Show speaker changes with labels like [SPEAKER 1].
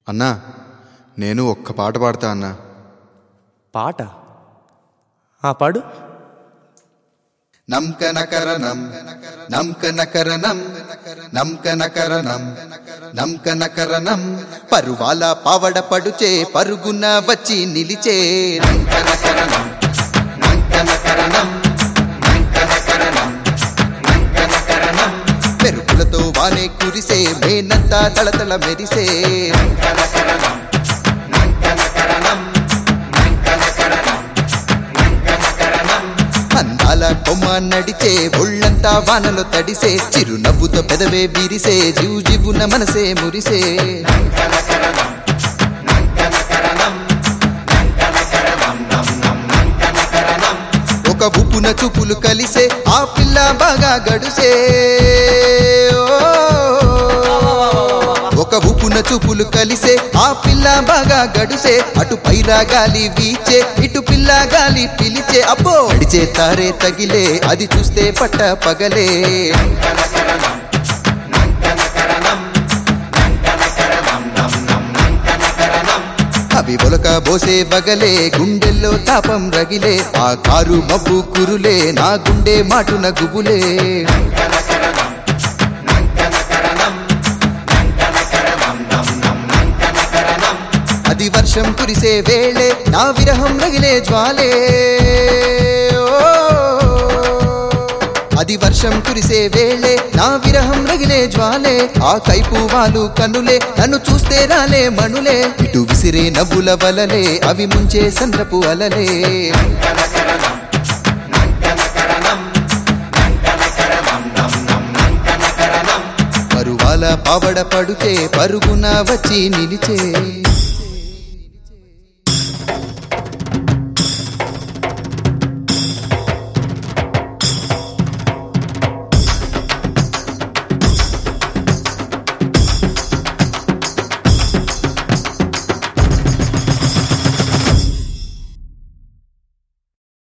[SPEAKER 1] అన్నా నేను ఒక్క పాట పాడతా అన్నా
[SPEAKER 2] పాట ఆ పాడు
[SPEAKER 1] నంకనకరణం నంకనకరణం నంకనకరణం నంకనకరణం పరువాల పావడ పడుచే పరుగున వచ్చి నిలిచే నంకనకరణం నంకనకరణం నంకనకరణం నంకనకరణం పెరుగులతో వానే కురిసే మేనంతా తళతళ మెరిసే నంకనకరణం నంకనకరణం నంకనకరణం నంకనకరణం అందాల కొమ్మ నడిచే ఒళ్ళంతా వానలో తడిసే చిరునవ్వుతో పెదవే విరిసే జీవు జీవున మనసే మురిసే ఒక ఉప్పున చూపులు కలిసే ఆ పిల్ల బాగా గడుసే ఓ. ఒక ఉప్పున చూపులు కలిసే ఆ పిల్ల బాగా గడుసే అటు పైరా గాలి వీచే ఇటు పిల్ల గాలి పిలిచే అబ్బో అడిచే తారే తగిలే అది చూస్తే పట్ట పగలే అవి ఒలక బోసే బగలే గుండెల్లో తాపం రగిలే ఆ కారు మబ్బు కురులే నా గుండె మాటున గుబులే అది వర్షం కురిసే వేళే నా విరహం రగిలే జ్వాలే ఓ. అది వర్షం కురిసే వేళే నా విరహం రగిలే జ్వాలే ఆ కైపు వాలు కన్నులే నన్ను చూస్తే రాలే మణులే ఇటు విసిరే నవ్వుల వలలే అవి ముంచే సంద్రపు అలలే పరువాల పావడ పడుచే పరుగున వచ్చి నిలిచే